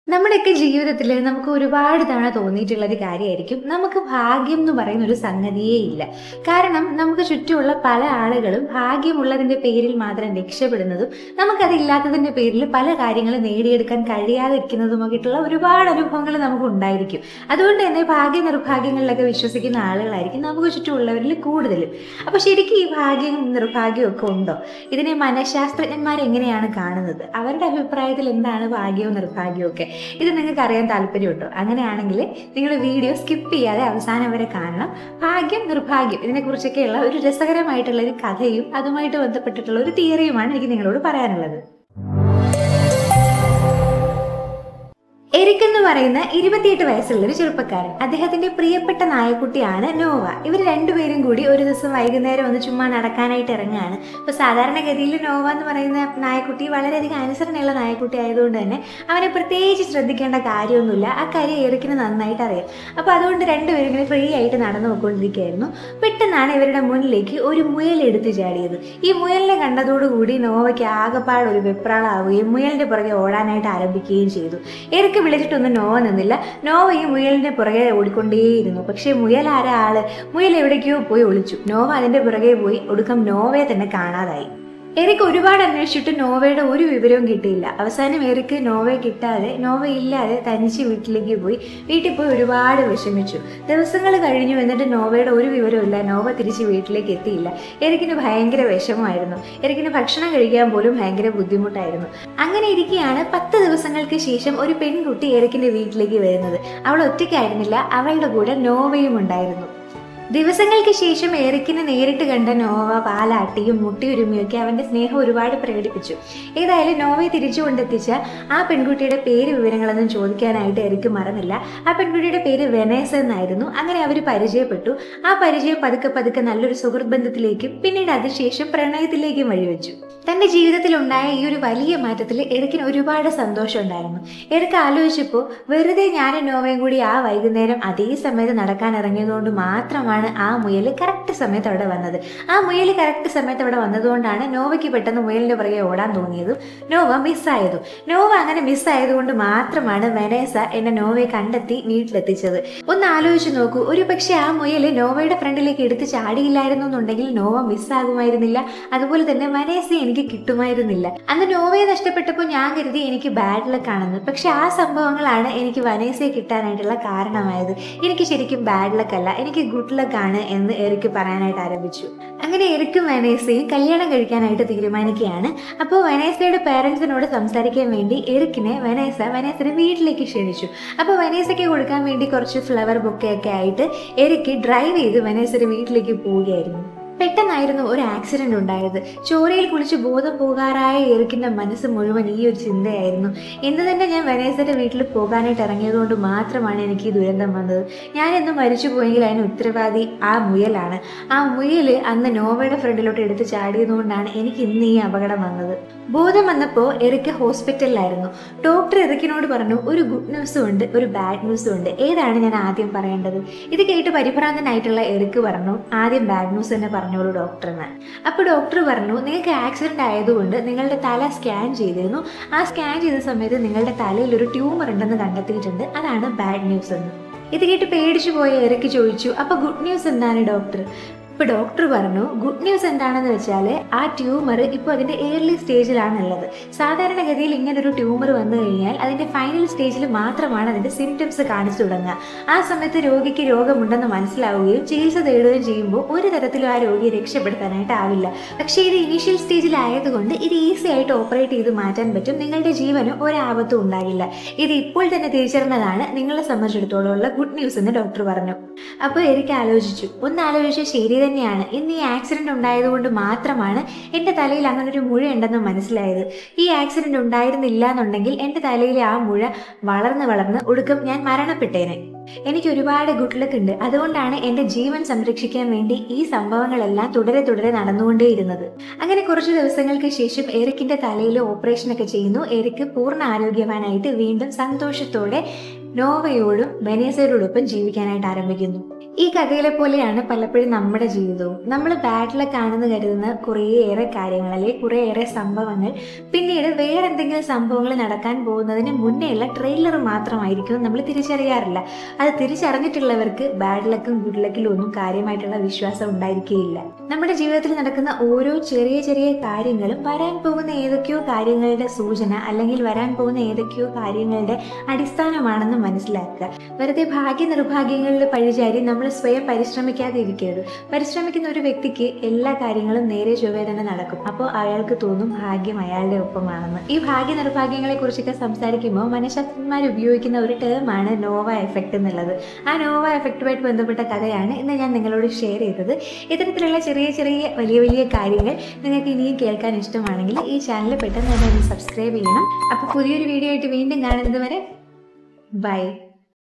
നമ്മുടെയൊക്കെ ജീവിതത്തിൽ നമുക്ക് ഒരുപാട് തവണ തോന്നിയിട്ടുള്ള ഒരു കാര്യമായിരിക്കും നമുക്ക് ഭാഗ്യം എന്ന് പറയുന്ന ഒരു സംഗതിയേ ഇല്ല കാരണം നമുക്ക് ചുറ്റുമുള്ള പല ആളുകളും ഭാഗ്യമുള്ളതിന്റെ പേരിൽ മാത്രം രക്ഷപ്പെടുന്നതും നമുക്കതില്ലാത്തതിന്റെ പേരിൽ പല കാര്യങ്ങളും നേടിയെടുക്കാൻ കഴിയാതിരിക്കുന്നതുമൊക്കെയിട്ടുള്ള ഒരുപാട് അനുഭവങ്ങൾ നമുക്ക് ഉണ്ടായിരിക്കും അതുകൊണ്ട് തന്നെ ഭാഗ്യ നിർഭാഗ്യങ്ങളിലൊക്കെ വിശ്വസിക്കുന്ന ആളുകളായിരിക്കും നമുക്ക് ചുറ്റുമുള്ളവരിൽ കൂടുതലും അപ്പൊ ശരിക്കും ഈ ഭാഗ്യവും നിർഭാഗ്യവും ഒക്കെ ഉണ്ടോ ഇതിനെ മനഃശാസ്ത്രജ്ഞന്മാർ എങ്ങനെയാണ് കാണുന്നത് അവരുടെ അഭിപ്രായത്തിൽ എന്താണ് ഭാഗ്യവും നിർഭാഗ്യവും ഒക്കെ ഇത് നിങ്ങൾക്ക് അറിയാൻ താല്പര്യമുണ്ടോ അങ്ങനെയാണെങ്കിൽ നിങ്ങൾ വീഡിയോ സ്കിപ്പ് ചെയ്യാതെ അവസാനം വരെ കാണണം ഭാഗ്യം നിർഭാഗ്യം ഇതിനെക്കുറിച്ചൊക്കെയുള്ള ഒരു രസകരമായിട്ടുള്ള ഒരു കഥയും അതുമായിട്ട് ബന്ധപ്പെട്ടിട്ടുള്ള ഒരു തിയറിയുമാണ് എനിക്ക് നിങ്ങളോട് പറയാനുള്ളത് എരിക് എന്ന് പറയുന്ന ഇരുപത്തിയെട്ട് വയസ്സുള്ള ഒരു ചെറുപ്പക്കാരൻ അദ്ദേഹത്തിന്റെ പ്രിയപ്പെട്ട നായക്കുട്ടിയാണ് നോവ ഇവർ രണ്ടുപേരും കൂടി ഒരു ദിവസം വൈകുന്നേരം ഒന്ന് ചുമ്മാ നടക്കാനായിട്ട് ഇറങ്ങുകയാണ് അപ്പൊ സാധാരണഗതിയിൽ നോവ എന്ന് പറയുന്ന നായക്കുട്ടി വളരെയധികം അനുസരണയുള്ള നായക്കുട്ടി ആയതുകൊണ്ട് തന്നെ അവനെ പ്രത്യേകിച്ച് ശ്രദ്ധിക്കേണ്ട കാര്യമൊന്നുമില്ല ആ കാര്യം എറിക്കിന് നന്നായിട്ട് അറിയാം അപ്പൊ അതുകൊണ്ട് രണ്ടുപേരും ഇങ്ങനെ ഫ്രീ ആയിട്ട് നടന്നു പോയിക്കൊണ്ടിരിക്കുകയായിരുന്നു പെട്ടെന്നാണ് ഇവരുടെ മുന്നിലേക്ക് ഒരു മുയൽ എടുത്തു ചാടിയത് ഈ മുയലിനെ കണ്ടതോടുകൂടി നോവയ്ക്ക് ആകെപ്പാട് ഒരു വെപ്രാളാവുകയും മുയലിന്റെ പുറകെ ഓടാനായിട്ട് ആരംഭിക്കുകയും ചെയ്തു എറിക്ക് വിളിച്ചിട്ടൊന്നും നോവ നിന്നില്ല നോവ ഈ മുയലിന്റെ പുറകെ ഓടിക്കൊണ്ടേയിരുന്നു പക്ഷേ മുയൽ ആരാ ആള് മുയൽ എവിടേക്കോ പോയി ഒളിച്ചു നോവ അതിന്റെ പുറകെ പോയി ഒടുക്കം നോവയെ തന്നെ കാണാതായി എറിക്ക് ഒരുപാട് അന്വേഷിച്ചിട്ട് നോവയുടെ ഒരു വിവരവും കിട്ടിയില്ല അവസാനം എറിക്ക് നോവയെ കിട്ടാതെ നോവ ഇല്ലാതെ തനിച്ച് വീട്ടിലേക്ക് പോയി വീട്ടിൽ പോയി ഒരുപാട് വിഷമിച്ചു ദിവസങ്ങൾ കഴിഞ്ഞു എന്നിട്ട് നോവയുടെ ഒരു വിവരവും ഇല്ല നോവ തിരിച്ച് വീട്ടിലേക്ക് എത്തിയില്ല എറിക്കിന് ഭയങ്കര വിഷമമായിരുന്നു എറിക്കിന് ഭക്ഷണം കഴിക്കാൻ പോലും ഭയങ്കര ബുദ്ധിമുട്ടായിരുന്നു അങ്ങനെ ഇരിക്കെയാണ് പത്ത് ദിവസങ്ങൾക്ക് ശേഷം ഒരു പെൺകുട്ടി എറിക്കിന്റെ വീട്ടിലേക്ക് വരുന്നത് അവൾ ഒറ്റയ്ക്കായിരുന്നില്ല അവളുടെ കൂടെ നോവയും ഉണ്ടായിരുന്നു ദിവസങ്ങൾക്ക് ശേഷം എറിക്കിനെ നേരിട്ട് കണ്ട നോവ പാലാട്ടിയും മുട്ടിയുരുമിയൊക്കെ അവന്റെ സ്നേഹം ഒരുപാട് പ്രകടിപ്പിച്ചു ഏതായാലും നോവയെ തിരിച്ചു കൊണ്ടെത്തിച്ച ആ പെൺകുട്ടിയുടെ പേര് വിവരങ്ങളൊന്നും ചോദിക്കാനായിട്ട് എറിക്ക് മറന്നില്ല ആ പെൺകുട്ടിയുടെ പേര് വെനേസ എന്നായിരുന്നു അങ്ങനെ അവർ പരിചയപ്പെട്ടു ആ പരിചയം പതുക്കെ പതുക്കെ നല്ലൊരു സുഹൃത്ത് ബന്ധത്തിലേക്കും പിന്നീട് അതിനുശേഷം പ്രണയത്തിലേക്കും വഴിവെച്ചു തന്റെ ജീവിതത്തിൽ ഉണ്ടായ ഈ ഒരു വലിയ മാറ്റത്തിൽ എറിക്കിന് ഒരുപാട് സന്തോഷം ഉണ്ടായിരുന്നു എറിക്ക് ആലോചിച്ചപ്പോൾ വെറുതെ ഞാനും നോവയും കൂടി ആ വൈകുന്നേരം അതേ സമയത്ത് നടക്കാൻ ഇറങ്ങിയതുകൊണ്ട് മാത്രമാണ് ആ മുയൽ കറക്റ്റ് സമയത്ത് അവിടെ വന്നത് ആ മുയൽ കറക്റ്റ് സമയത്ത് അവിടെ വന്നതുകൊണ്ടാണ് നോവയ്ക്ക് പെട്ടെന്ന് മുയലിന്റെ പുറകെ ഓടാൻ തോന്നിയതും നോവ മിസ്സായതും നോവ അങ്ങനെ മിസ്സായതുകൊണ്ട് മാത്രമാണ് വെനേസ എന്നെ നോവയെ കണ്ടെത്തി വീട്ടിലെത്തിച്ചത് ഒന്ന് ആലോചിച്ച് നോക്കൂ ഒരു പക്ഷേ ആ മുയൽ നോവയുടെ ഫ്രണ്ടിലേക്ക് എടുത്ത് ചാടിയില്ലായിരുന്നു എന്നുണ്ടെങ്കിൽ നോവ മിസ്സാകുമായിരുന്നില്ല അതുപോലെ തന്നെ വനേസ എനിക്ക് കിട്ടുമായിരുന്നില്ല അന്ന് നോവയെ നഷ്ടപ്പെട്ടപ്പോൾ ഞാൻ കരുതി എനിക്ക് ബാഡ് ലക്ക് ആണെന്ന് പക്ഷെ ആ സംഭവങ്ങളാണ് എനിക്ക് വനേസയെ കിട്ടാനായിട്ടുള്ള കാരണമായത് എനിക്ക് ശരിക്കും ബാഡ് ലക്ക് അല്ല എനിക്ക് ഗുഡ് ലക്ക് ആണ് എന്ന് എറിക്ക് പറയാനായിട്ട് ആരംഭിച്ചു അങ്ങനെ എറിക്കും വനേസയും കല്യാണം കഴിക്കാനായിട്ട് തീരുമാനിക്കുകയാണ് അപ്പോൾ വനേസയുടെ പേരൻസിനോട് സംസാരിക്കാൻ വേണ്ടി എറിക്കിനെ വനേസ വനേസയുടെ വീട്ടിലേക്ക് ക്ഷണിച്ചു അപ്പോൾ വനേസയ്ക്ക് കൊടുക്കാൻ വേണ്ടി കുറച്ച് ഫ്ലവർ ബൊക്കെയൊക്കെ ആയിട്ട് എറിക്ക് ഡ്രൈവ് ചെയ്ത് വനേസയുടെ വീട്ടിലേക്ക് പോവുകയായിരുന്നു പെട്ടെന്നായിരുന്നു ഒരു ആക്സിഡന്റ് ഉണ്ടായത് ചോരയിൽ കുളിച്ച് ബോധം പോകാറായ എറിക്കിന്റെ മനസ്സ് മുഴുവൻ ഈ ഒരു ചിന്തയായിരുന്നു എന്ത് തന്നെ ഞാൻ വെനേസയുടെ വീട്ടിൽ പോകാനായിട്ട് ഇറങ്ങിയതുകൊണ്ട് മാത്രമാണ് എനിക്ക് ഈ ദുരന്തം വന്നത് ഞാൻ എന്ന് മരിച്ചു പോയെങ്കിൽ അതിന് ഉത്തരവാദി ആ മുയലാണ് ആ മുയൽ അന്ന് നോവയുടെ ഫ്രണ്ടിലോട്ട് എടുത്ത് ചാടിയതുകൊണ്ടാണ് എനിക്ക് ഇന്ന് ഈ അപകടം വന്നത് ബോധം വന്നപ്പോൾ എറിക്ക് ഹോസ്പിറ്റലിലായിരുന്നു ഡോക്ടർ എറിക്കിനോട് പറഞ്ഞു ഒരു ഗുഡ് ന്യൂസും ഉണ്ട് ഒരു ബാഡ് ന്യൂസും ഉണ്ട് ഏതാണ് ഞാൻ ആദ്യം പറയേണ്ടത് ഇത് കേട്ട് പരിഭ്രാന്തനായിട്ടുള്ള എറിക്ക് പറഞ്ഞു ആദ്യം ബാഡ് ന്യൂസ് തന്നെ പറഞ്ഞോളൂ ഡോക്ടറിന് അപ്പോൾ ഡോക്ടർ പറഞ്ഞു നിങ്ങൾക്ക് ആക്സിഡന്റ് ആയതുകൊണ്ട് നിങ്ങളുടെ തല സ്കാൻ ചെയ്തിരുന്നു ആ സ്കാൻ ചെയ്ത സമയത്ത് നിങ്ങളുടെ തലയിൽ ഒരു ട്യൂമർ ഉണ്ടെന്ന് കണ്ടെത്തിയിട്ടുണ്ട് അതാണ് ബാഡ് ന്യൂസ് എന്ന് ഇത് കേട്ട് പേടിച്ചു പോയ എറിക്ക് ചോദിച്ചു അപ്പൊ ഗുഡ് ന്യൂസ് എന്താണ് ഡോക്ടർ ഇപ്പൊ ഡോക്ടർ പറഞ്ഞു ഗുഡ് ന്യൂസ് എന്താണെന്ന് വെച്ചാൽ ആ ട്യൂമർ ഇപ്പോൾ അതിന്റെ ഏർലി സ്റ്റേജിലാണ് ഉള്ളത് സാധാരണഗതിയിൽ ഇങ്ങനെ ഒരു ട്യൂമർ വന്നു കഴിഞ്ഞാൽ അതിന്റെ ഫൈനൽ സ്റ്റേജിൽ മാത്രമാണ് അതിന്റെ സിംറ്റംസ് കാണിച്ചു തുടങ്ങുക ആ സമയത്ത് രോഗിക്ക് രോഗമുണ്ടെന്ന് മനസ്സിലാവുകയും ചികിത്സ തേടുകയും ചെയ്യുമ്പോൾ ഒരു തരത്തിലും ആ രോഗിയെ രക്ഷപ്പെടുത്താനായിട്ട് ആവില്ല പക്ഷേ ഇത് ഇനീഷ്യൽ സ്റ്റേജിലായതുകൊണ്ട് ഇത് ഈസി ആയിട്ട് ഓപ്പറേറ്റ് ചെയ്ത് മാറ്റാൻ പറ്റും നിങ്ങളുടെ ജീവന് ഒരാപത്തും ഉണ്ടാകില്ല ഇത് ഇപ്പോൾ തന്നെ തിരിച്ചറിഞ്ഞതാണ് നിങ്ങളെ സംബന്ധിച്ചിടത്തോളം ഉള്ള ഗുഡ് ന്യൂസ് എന്ന് ഡോക്ടർ പറഞ്ഞു അപ്പോൾ എനിക്ക് ആലോചിച്ചു ഒന്ന് ആലോചിച്ച് ശരി തന്നെയാണ് ഇന്ന് ഈ ആക്സിഡന്റ് ഉണ്ടായതുകൊണ്ട് മാത്രമാണ് എൻ്റെ തലയിൽ അങ്ങനെ ഒരു മുഴ ഉണ്ടെന്ന് മനസ്സിലായത് ഈ ആക്സിഡന്റ് ഉണ്ടായിരുന്നില്ല എന്നുണ്ടെങ്കിൽ എൻ്റെ തലയിലെ ആ മുഴ വളർന്ന് വളർന്ന് ഒടുക്കം ഞാൻ മരണപ്പെട്ടേനെ എനിക്ക് ഒരുപാട് ഗുഡ് ലക്ക് ഉണ്ട് അതുകൊണ്ടാണ് എൻ്റെ ജീവൻ സംരക്ഷിക്കാൻ വേണ്ടി ഈ സംഭവങ്ങളെല്ലാം തുടരെ തുടരെ നടന്നുകൊണ്ടേയിരുന്നത് അങ്ങനെ കുറച്ച് ദിവസങ്ങൾക്ക് ശേഷം എറിക്കിന്റെ തലയിൽ ഓപ്പറേഷനൊക്കെ ചെയ്യുന്നു എറിക്ക് പൂർണ്ണ ആരോഗ്യവാനായിട്ട് വീണ്ടും സന്തോഷത്തോടെ നോവയോടും ബനേസയോടൊപ്പം ജീവിക്കാനായിട്ട് ആരംഭിക്കുന്നു ഈ കഥയിലെ പോലെയാണ് പലപ്പോഴും നമ്മുടെ ജീവിതവും നമ്മൾ ബാഡ് ലക്ക് ആണെന്ന് കരുതുന്ന കുറേയേറെ കാര്യങ്ങൾ അല്ലെങ്കിൽ കുറേയേറെ സംഭവങ്ങൾ പിന്നീട് വേറെ എന്തെങ്കിലും സംഭവങ്ങൾ നടക്കാൻ പോകുന്നതിന് മുന്നേയുള്ള ട്രെയിലർ മാത്രമായിരിക്കും നമ്മൾ തിരിച്ചറിയാറില്ല അത് തിരിച്ചറിഞ്ഞിട്ടുള്ളവർക്ക് ബാഡ് ലക്കും ഗുഡ് ലക്കിലും ഒന്നും കാര്യമായിട്ടുള്ള വിശ്വാസം ഉണ്ടായിരിക്കുകയില്ല നമ്മുടെ ജീവിതത്തിൽ നടക്കുന്ന ഓരോ ചെറിയ ചെറിയ കാര്യങ്ങളും വരാൻ പോകുന്ന ഏതൊക്കെയോ കാര്യങ്ങളുടെ സൂചന അല്ലെങ്കിൽ വരാൻ പോകുന്ന ഏതൊക്കെയോ കാര്യങ്ങളുടെ അടിസ്ഥാനമാണെന്ന് മനസ്സിലാക്കുക വെറുതെ ഭാഗ്യ നിർഭാഗ്യങ്ങളിൽ പഴിചാരി നമ്മൾ സ്വയം പരിശ്രമിക്കാതെ ഇരിക്കരുത് പരിശ്രമിക്കുന്ന ഒരു വ്യക്തിക്ക് എല്ലാ കാര്യങ്ങളും നേരെ ചൊവ്വേ തന്നെ നടക്കും അപ്പോൾ അയാൾക്ക് തോന്നും ഭാഗ്യം അയാളുടെ ഒപ്പമാണെന്ന് ഈ ഭാഗ്യ നിർഭാഗ്യങ്ങളെ കുറിച്ചൊക്കെ സംസാരിക്കുമ്പോൾ മനഃശാസ്ത്രജ്ഞന്മാർ ഉപയോഗിക്കുന്ന ഒരു ടേമാണ് നോവ എഫക്റ്റ് എന്നുള്ളത് ആ നോവ എഫക്റ്റുമായിട്ട് ബന്ധപ്പെട്ട കഥയാണ് ഇന്ന് ഞാൻ നിങ്ങളോട് ഷെയർ ചെയ്തത് ഇത്തരത്തിലുള്ള ചെറിയ ചെറിയ വലിയ വലിയ കാര്യങ്ങൾ നിങ്ങൾക്ക് ഇനിയും കേൾക്കാൻ ഇഷ്ടമാണെങ്കിൽ ഈ ചാനൽ പെട്ടെന്ന് തന്നെ ഒന്ന് സബ്സ്ക്രൈബ് ചെയ്യണം അപ്പോൾ പുതിയൊരു വീഡിയോ ആയിട്ട് വീണ്ടും കാണുന്നത് വരെ ബൈ